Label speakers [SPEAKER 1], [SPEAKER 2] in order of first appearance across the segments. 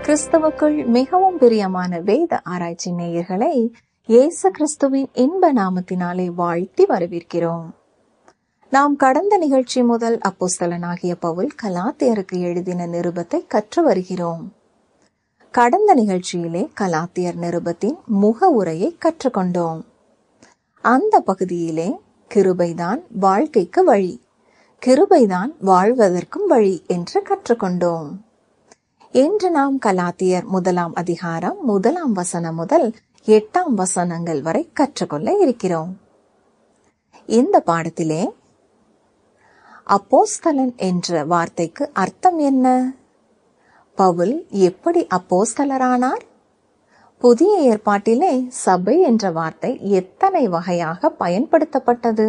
[SPEAKER 1] கிறிஸ்துவுக்குள் மிகவும் பிரியமான வேத ஆராய்ச்சி நேயர்களை இயேசு கிறிஸ்துவின் இன்ப நாமத்தினாலே வாழ்த்தி வரவேற்கிறோம் நாம் கடந்த நிகழ்ச்சி முதல் அப்போஸ்தலனாகிய பவுல் கலாத்தியருக்கு எழுதின நிருபத்தை கற்று வருகிறோம் கடந்த நிகழ்ச்சியிலே கலாத்தியர் நிருபத்தின் முக உரையை கற்றுக்கொண்டோம் அந்த பகுதியிலே கிருபைதான் வாழ்க்கைக்கு வழி கிருபைதான் வாழ்வதற்கும் வழி என்று கற்றுக்கொண்டோம் இன்று நாம் கலாத்தியர் முதலாம் அதிகாரம் முதலாம் வசனம் முதல் எட்டாம் வசனங்கள் வரை கற்றுக்கொள்ள இருக்கிறோம் இந்த பாடத்திலே அப்போஸ்தலன் என்ற வார்த்தைக்கு அர்த்தம் என்ன பவுல் எப்படி அப்போஸ்தலரானார் புதிய ஏற்பாட்டிலே சபை என்ற வார்த்தை எத்தனை வகையாக பயன்படுத்தப்பட்டது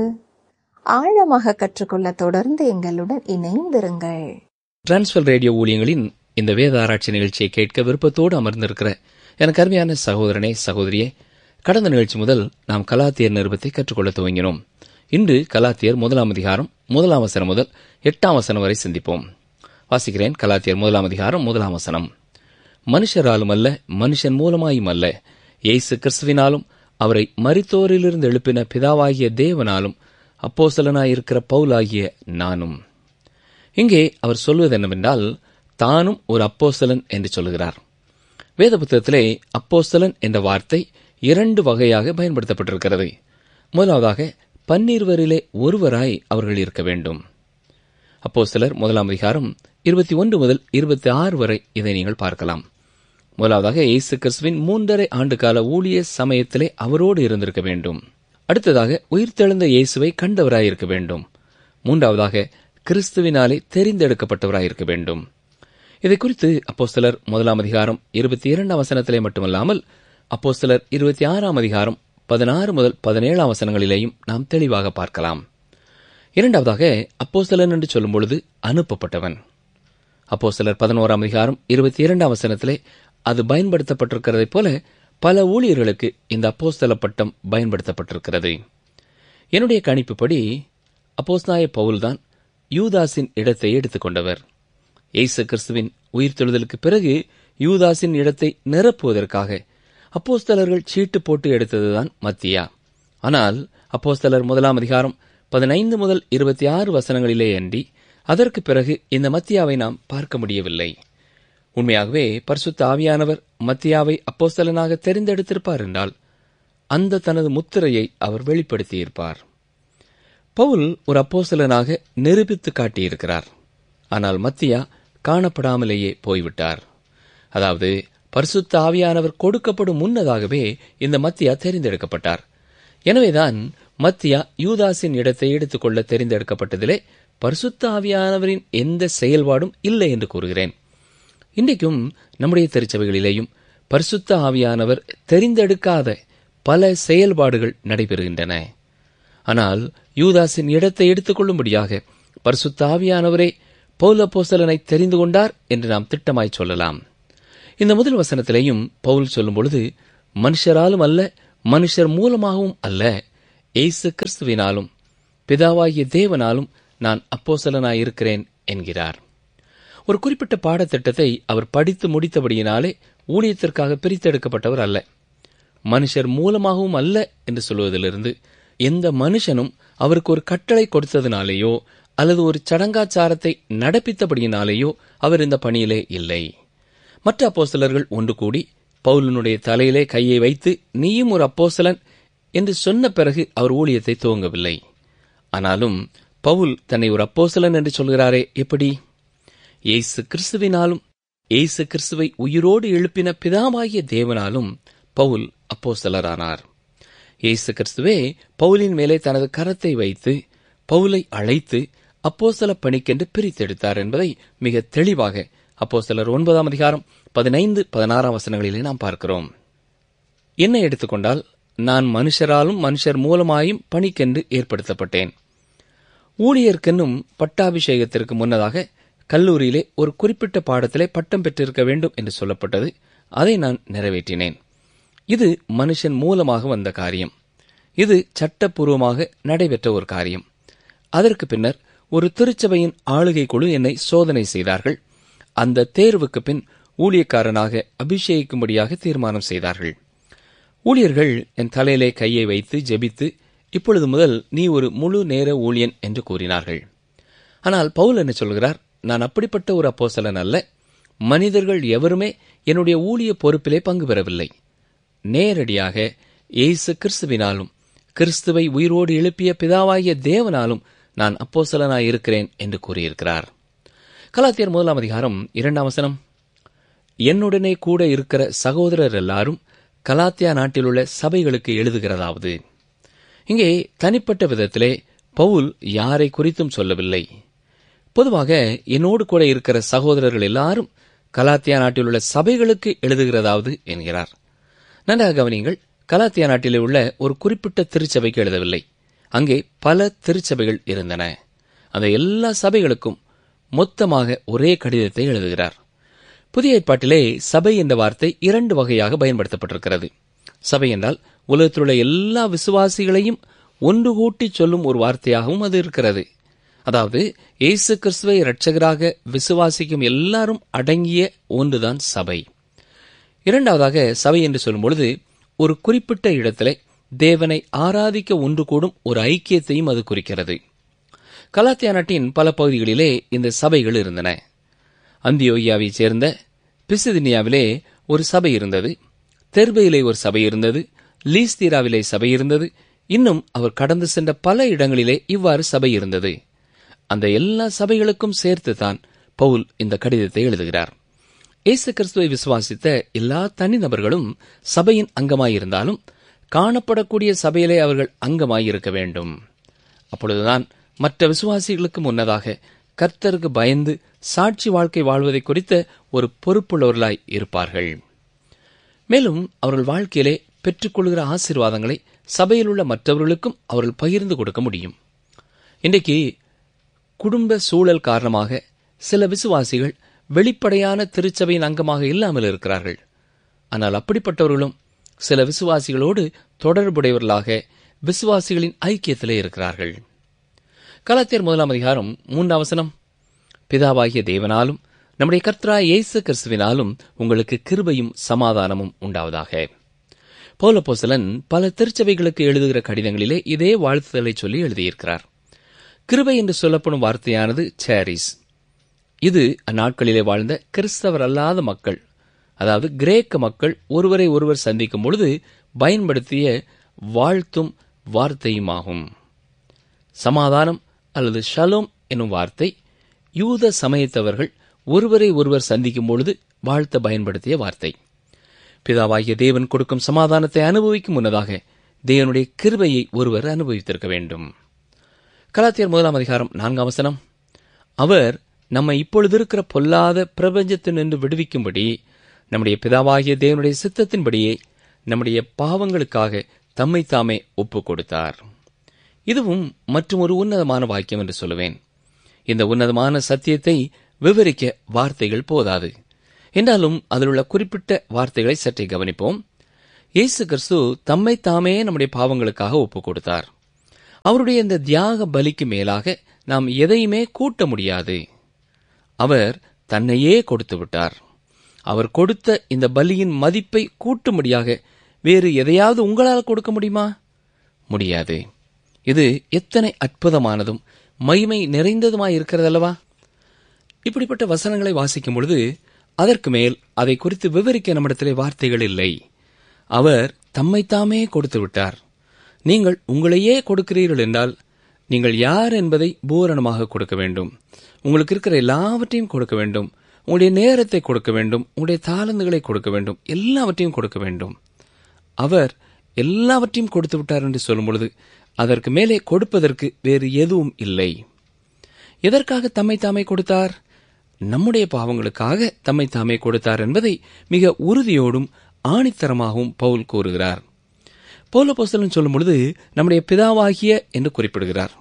[SPEAKER 1] ஆழமாக கற்றுக்கொள்ள தொடர்ந்து எங்களுடன் இணைந்திருங்கள்
[SPEAKER 2] டிரான்ஸ்வர் ரேடியோ ஊழியங்களின் இந்த வேத ஆராய்ச்சி நிகழ்ச்சியை கேட்க விருப்பத்தோடு அமர்ந்திருக்கிற எனக்கு அருமையான சகோதரனே சகோதரியே கடந்த நிகழ்ச்சி முதல் நாம் கலாத்தியர் நிருபத்தை கற்றுக்கொள்ள துவங்கினோம் இன்று கலாத்தியர் முதலாம் அதிகாரம் முதலாம் வசனம் முதல் எட்டாம் வசனம் வரை சிந்திப்போம் வாசிக்கிறேன் கலாத்தியர் முதலாம் அதிகாரம் முதலாம் வசனம் மனுஷராலும் அல்ல மனுஷன் மூலமாயும் அல்ல இயேசு கிறிஸ்துவினாலும் அவரை மரித்தோரிலிருந்து எழுப்பின பிதாவாகிய தேவனாலும் அப்போசலனாயிருக்கிற பவுலாகிய நானும் இங்கே அவர் சொல்வது என்னவென்றால் தானும் ஒரு அப்போஸ்தலன் என்று சொல்கிறார் வேத புத்தகத்திலே அப்போஸ்தலன் என்ற வார்த்தை இரண்டு வகையாக பயன்படுத்தப்பட்டிருக்கிறது முதலாவதாக பன்னிருவரிலே ஒருவராய் அவர்கள் இருக்க வேண்டும் அப்போஸ்தலர் முதலாம் அதிகாரம் இருபத்தி ஒன்று முதல் இருபத்தி ஆறு வரை இதை நீங்கள் பார்க்கலாம் முதலாவதாக இயேசு கிறிஸ்துவின் மூன்றரை ஆண்டுகால ஊழிய சமயத்திலே அவரோடு இருந்திருக்க வேண்டும் அடுத்ததாக உயிர்த்தெழுந்த இயேசுவை கண்டவராய் இருக்க வேண்டும் மூன்றாவதாக கிறிஸ்துவினாலே தெரிந்தெடுக்கப்பட்டவராய் இருக்க வேண்டும் இதை குறித்து அப்போஸ்தலர் முதலாம் அதிகாரம் இருபத்தி இரண்டாம் வசனத்திலே மட்டுமல்லாமல் அப்போஸ்தலர் இருபத்தி ஆறாம் அதிகாரம் பதினாறு முதல் பதினேழாம் வசனங்களிலேயும் நாம் தெளிவாக பார்க்கலாம் இரண்டாவதாக அப்போஸ்தலன் என்று சொல்லும் பொழுது அனுப்பப்பட்டவன் அப்போஸ்தலர் பதினோராம் அதிகாரம் இருபத்தி இரண்டாம் வசனத்திலே அது பயன்படுத்தப்பட்டிருக்கிறதைப் போல பல ஊழியர்களுக்கு இந்த அப்போஸ்தல பட்டம் பயன்படுத்தப்பட்டிருக்கிறது என்னுடைய கணிப்புப்படி அப்போஸ்நாய பவுல்தான் யூதாஸின் இடத்தை எடுத்துக்கொண்டவர் இயேசு கிறிஸ்துவின் உயிர்த்தெழுதலுக்கு பிறகு யூதாஸின் இடத்தை நிரப்புவதற்காக அப்போஸ்தலர்கள் சீட்டு போட்டு எடுத்ததுதான் மத்தியா ஆனால் அப்போஸ்தலர் முதலாம் அதிகாரம் பதினைந்து முதல் இருபத்தி ஆறு வசனங்களிலே அன்றி அதற்கு பிறகு இந்த மத்தியாவை நாம் பார்க்க முடியவில்லை உண்மையாகவே பரிசுத்த ஆவியானவர் மத்தியாவை அப்போஸ்தலனாக தெரிந்தெடுத்திருப்பார் என்றால் அந்த தனது முத்திரையை அவர் வெளிப்படுத்தியிருப்பார் பவுல் ஒரு அப்போஸ்தலனாக நிரூபித்து காட்டியிருக்கிறார் ஆனால் மத்தியா காணப்படாமலேயே போய்விட்டார் அதாவது பரிசுத்த ஆவியானவர் கொடுக்கப்படும் முன்னதாகவே இந்த மத்தியா தெரிந்தெடுக்கப்பட்டார் எனவேதான் மத்தியா யூதாஸின் இடத்தை எடுத்துக்கொள்ள தெரிந்தெடுக்கப்பட்டதிலே பரிசுத்த ஆவியானவரின் எந்த செயல்பாடும் இல்லை என்று கூறுகிறேன் இன்றைக்கும் நம்முடைய திருச்சபைகளிலேயும் பரிசுத்த ஆவியானவர் தெரிந்தெடுக்காத பல செயல்பாடுகள் நடைபெறுகின்றன ஆனால் யூதாஸின் இடத்தை எடுத்துக்கொள்ளும்படியாக பரிசுத்த ஆவியானவரே பவுல் அப்போஸ்தலனை தெரிந்து கொண்டார் என்று நாம் திட்டமாய் சொல்லலாம் இந்த முதல் வசனத்திலேயும் பவுல் சொல்லும் பொழுது மனுஷராலும் அல்ல மனுஷர் மூலமாகவும் அல்ல ஏசு கிறிஸ்துவினாலும் பிதாவாகிய தேவனாலும் நான் அப்போசலனாயிருக்கிறேன் என்கிறார் ஒரு குறிப்பிட்ட பாடத்திட்டத்தை அவர் படித்து முடித்தபடியினாலே ஊழியத்திற்காக பிரித்தெடுக்கப்பட்டவர் அல்ல மனுஷர் மூலமாகவும் அல்ல என்று சொல்வதிலிருந்து எந்த மனுஷனும் அவருக்கு ஒரு கட்டளை கொடுத்ததினாலேயோ அல்லது ஒரு சடங்காச்சாரத்தை நடப்பித்தபடியினாலேயோ அவர் இந்த பணியிலே இல்லை மற்ற அப்போஸ்தலர்கள் ஒன்று கூடி பவுலனுடைய தலையிலே கையை வைத்து நீயும் ஒரு அப்போஸ்தலன் என்று சொன்ன பிறகு அவர் ஊழியத்தை துவங்கவில்லை ஆனாலும் பவுல் தன்னை ஒரு அப்போஸ்தலன் என்று சொல்கிறாரே எப்படி இயேசு கிறிஸ்துவினாலும் இயேசு கிறிஸ்துவை உயிரோடு எழுப்பின பிதாவாகிய தேவனாலும் பவுல் அப்போஸ்தலரானார் இயேசு கிறிஸ்துவே பவுலின் மேலே தனது கரத்தை வைத்து பவுலை அழைத்து அப்போஸ்தல பணிக்கென்று பிரித்தெடுத்தார் என்பதை மிக தெளிவாக அப்போஸ்தலர் ஒன்பதாம் அதிகாரம் பதினைந்து பதினாறாம் வசனங்களிலே நாம் பார்க்கிறோம் என்னை எடுத்துக்கொண்டால் நான் மனுஷராலும் மனுஷர் மூலமாயும் பணிக்கென்று ஏற்படுத்தப்பட்டேன் ஊழியர்க்கென்னும் பட்டாபிஷேகத்திற்கு முன்னதாக கல்லூரியிலே ஒரு குறிப்பிட்ட பாடத்திலே பட்டம் பெற்றிருக்க வேண்டும் என்று சொல்லப்பட்டது அதை நான் நிறைவேற்றினேன் இது மனுஷன் மூலமாக வந்த காரியம் இது சட்டப்பூர்வமாக நடைபெற்ற ஒரு காரியம் அதற்கு பின்னர் ஒரு திருச்சபையின் ஆளுகை குழு என்னை சோதனை செய்தார்கள் அந்த தேர்வுக்கு பின் ஊழியக்காரனாக அபிஷேகிக்கும்படியாக தீர்மானம் செய்தார்கள் ஊழியர்கள் என் தலையிலே கையை வைத்து ஜெபித்து இப்பொழுது முதல் நீ ஒரு முழு நேர ஊழியன் என்று கூறினார்கள் ஆனால் பவுல் என்ன சொல்கிறார் நான் அப்படிப்பட்ட ஒரு அப்போசலன் அல்ல மனிதர்கள் எவருமே என்னுடைய ஊழிய பொறுப்பிலே பங்கு பெறவில்லை நேரடியாக இயேசு கிறிஸ்துவினாலும் கிறிஸ்துவை உயிரோடு எழுப்பிய பிதாவாகிய தேவனாலும் நான் அப்போசலனாய் இருக்கிறேன் என்று கூறியிருக்கிறார் கலாத்தியர் முதலாம் அதிகாரம் இரண்டாம் வசனம் என்னுடனே கூட இருக்கிற சகோதரர் எல்லாரும் கலாத்தியா நாட்டிலுள்ள சபைகளுக்கு எழுதுகிறதாவது இங்கே தனிப்பட்ட விதத்திலே பவுல் யாரை குறித்தும் சொல்லவில்லை பொதுவாக என்னோடு கூட இருக்கிற சகோதரர்கள் எல்லாரும் கலாத்தியா நாட்டில் உள்ள சபைகளுக்கு எழுதுகிறதாவது என்கிறார் நன்றாக கவனியுங்கள் கலாத்தியா நாட்டிலே உள்ள ஒரு குறிப்பிட்ட திருச்சபைக்கு எழுதவில்லை அங்கே பல திருச்சபைகள் இருந்தன அந்த எல்லா சபைகளுக்கும் மொத்தமாக ஒரே கடிதத்தை எழுதுகிறார் புதிய ஏற்பாட்டிலே சபை என்ற வார்த்தை இரண்டு வகையாக பயன்படுத்தப்பட்டிருக்கிறது சபை என்றால் உலகத்தில் உள்ள எல்லா விசுவாசிகளையும் ஒன்று கூட்டி சொல்லும் ஒரு வார்த்தையாகவும் அது இருக்கிறது அதாவது இயேசு கிறிஸ்துவை இரட்சகராக விசுவாசிக்கும் எல்லாரும் அடங்கிய ஒன்றுதான் சபை இரண்டாவதாக சபை என்று சொல்லும் பொழுது ஒரு குறிப்பிட்ட இடத்திலே தேவனை ஆராதிக்க ஒன்று கூடும் ஒரு ஐக்கியத்தையும் அது குறிக்கிறது கலாத்தியா நாட்டின் பல பகுதிகளிலே இந்த சபைகள் இருந்தன அந்தியோகியாவைச் சேர்ந்த பிசிதினியாவிலே ஒரு சபை இருந்தது தெர்பையிலே ஒரு சபை இருந்தது லீஸ்தீராவிலே சபை இருந்தது இன்னும் அவர் கடந்து சென்ற பல இடங்களிலே இவ்வாறு சபை இருந்தது அந்த எல்லா சபைகளுக்கும் சேர்த்துதான் பவுல் இந்த கடிதத்தை எழுதுகிறார் இயேசு கிறிஸ்துவை விசுவாசித்த எல்லா தனிநபர்களும் சபையின் அங்கமாயிருந்தாலும் காணப்படக்கூடிய சபையிலே அவர்கள் அங்கமாயிருக்க வேண்டும் அப்பொழுதுதான் மற்ற விசுவாசிகளுக்கு முன்னதாக கர்த்தருக்கு பயந்து சாட்சி வாழ்க்கை வாழ்வதை குறித்த ஒரு பொறுப்புள்ளவர்களாய் இருப்பார்கள் மேலும் அவர்கள் வாழ்க்கையிலே பெற்றுக்கொள்கிற ஆசீர்வாதங்களை சபையில் உள்ள மற்றவர்களுக்கும் அவர்கள் பகிர்ந்து கொடுக்க முடியும் இன்றைக்கு குடும்ப சூழல் காரணமாக சில விசுவாசிகள் வெளிப்படையான திருச்சபையின் அங்கமாக இல்லாமல் இருக்கிறார்கள் ஆனால் அப்படிப்பட்டவர்களும் சில விசுவாசிகளோடு தொடர்புடையவர்களாக விசுவாசிகளின் ஐக்கியத்திலே இருக்கிறார்கள் கலாத்தியர் முதலாம் அதிகாரம் மூன்றாம் வசனம் பிதாவாகிய தேவனாலும் நம்முடைய கர்த்தரா இயேசு கிறிஸ்துவினாலும் உங்களுக்கு கிருபையும் சமாதானமும் உண்டாவதாக பௌலப்போசலன் பல திருச்சபைகளுக்கு எழுதுகிற கடிதங்களிலே இதே வாழ்த்துதலை சொல்லி எழுதியிருக்கிறார் கிருபை என்று சொல்லப்படும் வார்த்தையானது சேரிஸ் இது அந்நாட்களிலே வாழ்ந்த கிறிஸ்தவர் அல்லாத மக்கள் அதாவது கிரேக்க மக்கள் ஒருவரை ஒருவர் சந்திக்கும் பொழுது பயன்படுத்திய வாழ்த்தும் வார்த்தையுமாகும் சமாதானம் அல்லது ஷலோம் என்னும் வார்த்தை யூத சமயத்தவர்கள் ஒருவரை ஒருவர் சந்திக்கும் பொழுது வாழ்த்த பயன்படுத்திய வார்த்தை பிதாவாகிய தேவன் கொடுக்கும் சமாதானத்தை அனுபவிக்கும் முன்னதாக தேவனுடைய கிருபையை ஒருவர் அனுபவித்திருக்க வேண்டும் கலாத்தியர் முதலாம் அதிகாரம் நான்காம் வசனம் அவர் நம்மை இப்பொழுது இருக்கிற பொல்லாத பிரபஞ்சத்தினின்று விடுவிக்கும்படி நம்முடைய பிதாவாகிய தேவனுடைய சித்தத்தின்படியே நம்முடைய பாவங்களுக்காக தம்மை தாமே ஒப்புக் கொடுத்தார் இதுவும் மற்றும் ஒரு உன்னதமான வாக்கியம் என்று சொல்லுவேன் இந்த உன்னதமான சத்தியத்தை விவரிக்க வார்த்தைகள் போதாது என்றாலும் அதில் உள்ள குறிப்பிட்ட வார்த்தைகளை சற்றே கவனிப்போம் இயேசு கிறிஸ்து தம்மை தாமே நம்முடைய பாவங்களுக்காக ஒப்புக் கொடுத்தார் அவருடைய இந்த தியாக பலிக்கு மேலாக நாம் எதையுமே கூட்ட முடியாது அவர் தன்னையே கொடுத்து விட்டார் அவர் கொடுத்த இந்த பலியின் மதிப்பை கூட்டும்படியாக வேறு எதையாவது உங்களால் கொடுக்க முடியுமா முடியாது இது எத்தனை அற்புதமானதும் மகிமை நிறைந்ததுமாய் இருக்கிறதல்லவா இப்படிப்பட்ட வசனங்களை வாசிக்கும் பொழுது அதற்கு மேல் அதை குறித்து விவரிக்க நம்மிடத்திலே வார்த்தைகள் இல்லை அவர் தம்மைத்தாமே கொடுத்து விட்டார் நீங்கள் உங்களையே கொடுக்கிறீர்கள் என்றால் நீங்கள் யார் என்பதை பூரணமாக கொடுக்க வேண்டும் உங்களுக்கு இருக்கிற எல்லாவற்றையும் கொடுக்க வேண்டும் உங்களுடைய நேரத்தை கொடுக்க வேண்டும் உங்களுடைய தாளந்துகளை கொடுக்க வேண்டும் எல்லாவற்றையும் கொடுக்க வேண்டும் அவர் எல்லாவற்றையும் கொடுத்து விட்டார் என்று சொல்லும் பொழுது அதற்கு மேலே கொடுப்பதற்கு வேறு எதுவும் இல்லை எதற்காக தம்மை தாமே கொடுத்தார் நம்முடைய பாவங்களுக்காக தம்மை தாமே கொடுத்தார் என்பதை மிக உறுதியோடும் ஆணித்தரமாகவும் பவுல் கூறுகிறார் பௌல போஸ்தலன் சொல்லும் பொழுது நம்முடைய பிதாவாகிய என்று குறிப்பிடுகிறார்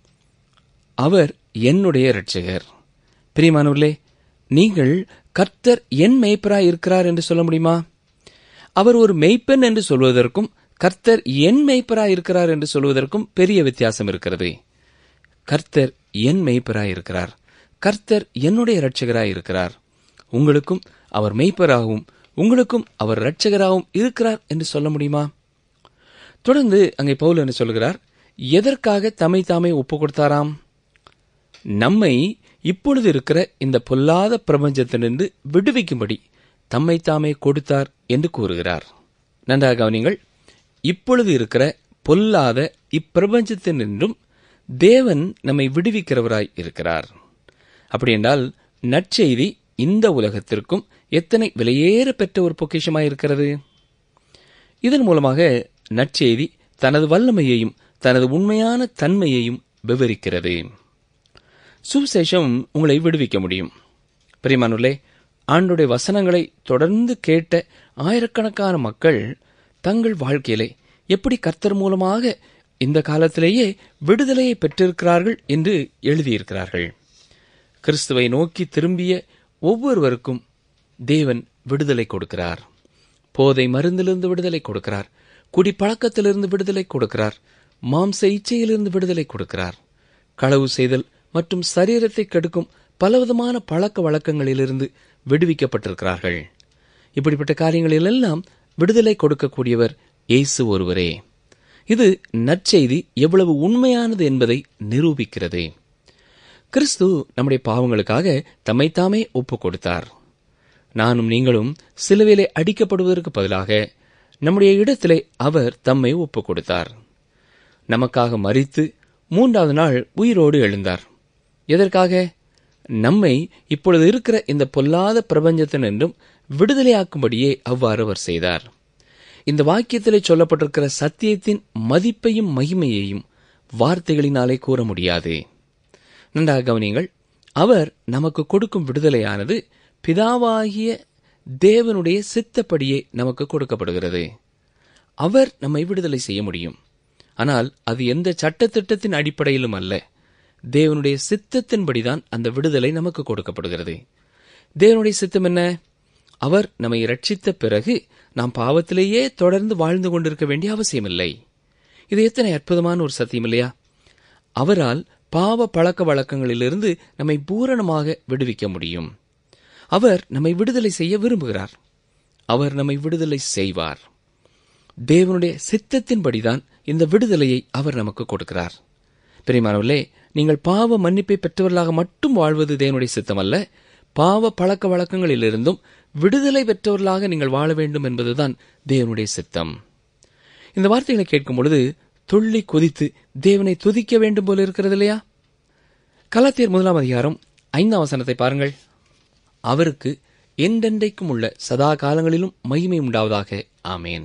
[SPEAKER 2] அவர் என்னுடைய இரட்சகர் பிரியமானவர்களே நீங்கள் கர்த்தர் என் மெய்ப்பராய் இருக்கிறார் என்று சொல்ல முடியுமா அவர் ஒரு மெய்ப்பெண் என்று சொல்வதற்கும் கர்த்தர் என் மெய்ப்பராய் இருக்கிறார் என்று சொல்வதற்கும் பெரிய வித்தியாசம் இருக்கிறது கர்த்தர் என் மெய்ப்பராய் இருக்கிறார் கர்த்தர் என்னுடைய இரட்சகராய் இருக்கிறார் உங்களுக்கும் அவர் மெய்ப்பராகவும் உங்களுக்கும் அவர் இரட்சகராகவும் இருக்கிறார் என்று சொல்ல முடியுமா தொடர்ந்து அங்கே பவுல் என்ன சொல்கிறார் எதற்காக தம்மை தாமே ஒப்பு கொடுத்தாராம் நம்மை இப்பொழுது இருக்கிற இந்த பொல்லாத பிரபஞ்சத்தினின்று விடுவிக்கும்படி தம்மை தாமே கொடுத்தார் என்று கூறுகிறார் நன்றாக கவனிங்கள் இப்பொழுது இருக்கிற பொல்லாத இப்பிரபஞ்சத்தினின்றும் தேவன் நம்மை விடுவிக்கிறவராய் இருக்கிறார் அப்படி என்றால் நற்செய்தி இந்த உலகத்திற்கும் எத்தனை விலையேற பெற்ற ஒரு பொக்கிஷமாய் இருக்கிறது இதன் மூலமாக நற்செய்தி தனது வல்லமையையும் தனது உண்மையான தன்மையையும் விவரிக்கிறது சுவிசேஷம் உங்களை விடுவிக்க முடியும் பிரிமானுள்ளே ஆண்டுடைய வசனங்களை தொடர்ந்து கேட்ட ஆயிரக்கணக்கான மக்கள் தங்கள் வாழ்க்கையிலே எப்படி கர்த்தர் மூலமாக இந்த காலத்திலேயே விடுதலையை பெற்றிருக்கிறார்கள் என்று எழுதியிருக்கிறார்கள் கிறிஸ்துவை நோக்கி திரும்பிய ஒவ்வொருவருக்கும் தேவன் விடுதலை கொடுக்கிறார் போதை மருந்திலிருந்து விடுதலை கொடுக்கிறார் குடிப்பழக்கத்திலிருந்து விடுதலை கொடுக்கிறார் மாம்ச இச்சையிலிருந்து விடுதலை கொடுக்கிறார் களவு செய்தல் மற்றும் சரீரத்தை கெடுக்கும் பலவிதமான பழக்க வழக்கங்களிலிருந்து விடுவிக்கப்பட்டிருக்கிறார்கள் இப்படிப்பட்ட காரியங்களிலெல்லாம் விடுதலை கொடுக்கக்கூடியவர் இயேசு ஒருவரே இது நற்செய்தி எவ்வளவு உண்மையானது என்பதை நிரூபிக்கிறது கிறிஸ்து நம்முடைய பாவங்களுக்காக தம்மைத்தாமே ஒப்புக் கொடுத்தார் நானும் நீங்களும் சிலுவையிலே அடிக்கப்படுவதற்கு பதிலாக நம்முடைய இடத்திலே அவர் தம்மை ஒப்புக் கொடுத்தார் நமக்காக மறித்து மூன்றாவது நாள் உயிரோடு எழுந்தார் எதற்காக நம்மை இப்பொழுது இருக்கிற இந்த பொல்லாத பிரபஞ்சத்தினின்றும் விடுதலையாக்கும்படியே அவ்வாறு அவர் செய்தார் இந்த வாக்கியத்திலே சொல்லப்பட்டிருக்கிற சத்தியத்தின் மதிப்பையும் மகிமையையும் வார்த்தைகளினாலே கூற முடியாது நன்றாக கவனியுங்கள் அவர் நமக்கு கொடுக்கும் விடுதலையானது பிதாவாகிய தேவனுடைய சித்தப்படியே நமக்கு கொடுக்கப்படுகிறது அவர் நம்மை விடுதலை செய்ய முடியும் ஆனால் அது எந்த சட்டத்திட்டத்தின் அடிப்படையிலும் அல்ல தேவனுடைய சித்தத்தின்படிதான் அந்த விடுதலை நமக்கு கொடுக்கப்படுகிறது தேவனுடைய சித்தம் என்ன அவர் நம்மை ரட்சித்த பிறகு நாம் பாவத்திலேயே தொடர்ந்து வாழ்ந்து கொண்டிருக்க வேண்டிய அவசியமில்லை இது எத்தனை அற்புதமான ஒரு சத்தியம் இல்லையா அவரால் பாவ பழக்க வழக்கங்களிலிருந்து நம்மை பூரணமாக விடுவிக்க முடியும் அவர் நம்மை விடுதலை செய்ய விரும்புகிறார் அவர் நம்மை விடுதலை செய்வார் தேவனுடைய சித்தத்தின்படிதான் இந்த விடுதலையை அவர் நமக்கு கொடுக்கிறார் பெரியமானவர்களே நீங்கள் பாவ மன்னிப்பை பெற்றவர்களாக மட்டும் வாழ்வது தேவனுடைய சித்தம் அல்ல பாவ பழக்க வழக்கங்களிலிருந்தும் விடுதலை பெற்றவர்களாக நீங்கள் வாழ வேண்டும் என்பதுதான் தேவனுடைய சித்தம் இந்த வார்த்தைகளை கேட்கும் பொழுது துள்ளி கொதித்து தேவனை துதிக்க வேண்டும் போல இருக்கிறது இல்லையா கலாத்தியர் முதலாம் அதிகாரம் ஐந்தாம் வசனத்தை பாருங்கள் அவருக்கு என்றென்றைக்கும் உள்ள சதா காலங்களிலும் மகிமை உண்டாவதாக ஆமேன்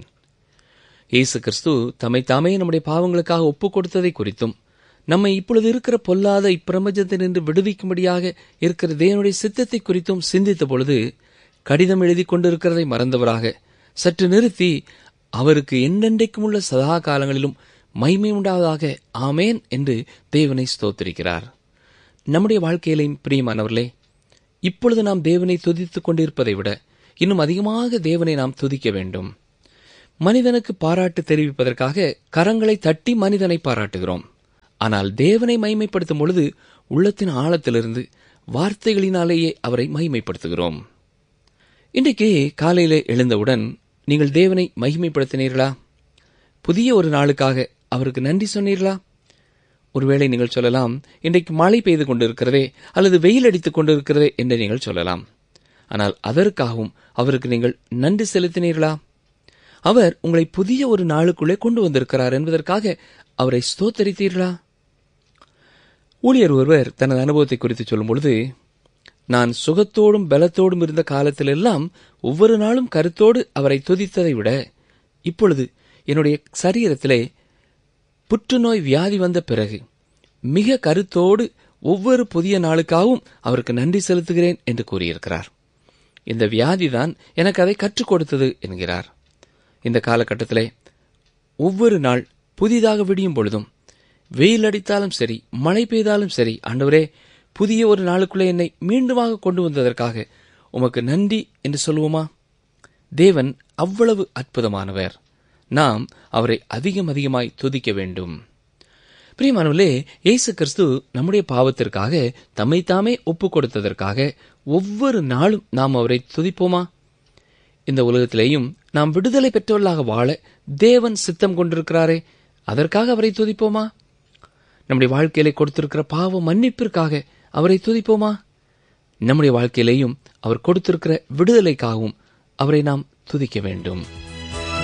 [SPEAKER 2] இயேசு கிறிஸ்து தம்மை தாமே நம்முடைய பாவங்களுக்காக ஒப்புக் கொடுத்ததை குறித்தும் நம்மை இப்பொழுது இருக்கிற பொல்லாத இப்பிரபஞ்சத்தினின்று விடுவிக்கும்படியாக இருக்கிற தேவனுடைய சித்தத்தை குறித்தும் சிந்தித்த பொழுது கடிதம் எழுதி கொண்டிருக்கிறதை மறந்தவராக சற்று நிறுத்தி அவருக்கு என்றென்றைக்கும் உள்ள சதா காலங்களிலும் மகிமை உண்டாவதாக ஆமேன் என்று தேவனை ஸ்தோத்திரிக்கிறார் நம்முடைய வாழ்க்கையிலையும் பிரியமானவர்களே இப்பொழுது நாம் தேவனை துதித்துக் கொண்டிருப்பதை விட இன்னும் அதிகமாக தேவனை நாம் துதிக்க வேண்டும் மனிதனுக்கு பாராட்டு தெரிவிப்பதற்காக கரங்களை தட்டி மனிதனை பாராட்டுகிறோம் ஆனால் தேவனை மைமைப்படுத்தும் பொழுது உள்ளத்தின் ஆழத்திலிருந்து வார்த்தைகளினாலேயே அவரை மகிமைப்படுத்துகிறோம் இன்றைக்கு காலையிலே எழுந்தவுடன் நீங்கள் தேவனை மகிமைப்படுத்தினீர்களா புதிய ஒரு நாளுக்காக அவருக்கு நன்றி சொன்னீர்களா ஒருவேளை நீங்கள் சொல்லலாம் இன்றைக்கு மழை பெய்து கொண்டிருக்கிறதே அல்லது வெயில் அடித்துக் கொண்டிருக்கிறதே என்று நீங்கள் சொல்லலாம் ஆனால் அதற்காகவும் அவருக்கு நீங்கள் நன்றி செலுத்தினீர்களா அவர் உங்களை புதிய ஒரு நாளுக்குள்ளே கொண்டு வந்திருக்கிறார் என்பதற்காக அவரை ஸ்தோத்தரித்தீர்களா ஊழியர் ஒருவர் தனது அனுபவத்தை குறித்து சொல்லும் பொழுது நான் சுகத்தோடும் பலத்தோடும் இருந்த காலத்திலெல்லாம் ஒவ்வொரு நாளும் கருத்தோடு அவரை துதித்ததை விட இப்பொழுது என்னுடைய சரீரத்திலே புற்றுநோய் வியாதி வந்த பிறகு மிக கருத்தோடு ஒவ்வொரு புதிய நாளுக்காகவும் அவருக்கு நன்றி செலுத்துகிறேன் என்று கூறியிருக்கிறார் இந்த வியாதிதான் எனக்கு அதை கற்றுக் கொடுத்தது என்கிறார் இந்த காலகட்டத்திலே ஒவ்வொரு நாள் புதிதாக விடியும் பொழுதும் வெயில் அடித்தாலும் சரி மழை பெய்தாலும் சரி ஆண்டவரே புதிய ஒரு நாளுக்குள்ளே என்னை மீண்டுமாக கொண்டு வந்ததற்காக உமக்கு நன்றி என்று சொல்லுவோமா தேவன் அவ்வளவு அற்புதமானவர் நாம் அவரை அதிகம் அதிகமாய் துதிக்க வேண்டும் பிரியமானவர்களே இயேசு கிறிஸ்து நம்முடைய பாவத்திற்காக தம்மை தாமே ஒப்புக் கொடுத்ததற்காக ஒவ்வொரு நாளும் நாம் அவரை துதிப்போமா இந்த உலகத்திலேயும் நாம் விடுதலை பெற்றவர்களாக வாழ தேவன் சித்தம் கொண்டிருக்கிறாரே அதற்காக அவரை துதிப்போமா நம்முடைய வாழ்க்கையிலே கொடுத்திருக்கிற பாவ மன்னிப்பிற்காக அவரை துதிப்போமா நம்முடைய வாழ்க்கையிலேயும் அவர் கொடுத்திருக்கிற விடுதலைக்காகவும் அவரை நாம் துதிக்க வேண்டும்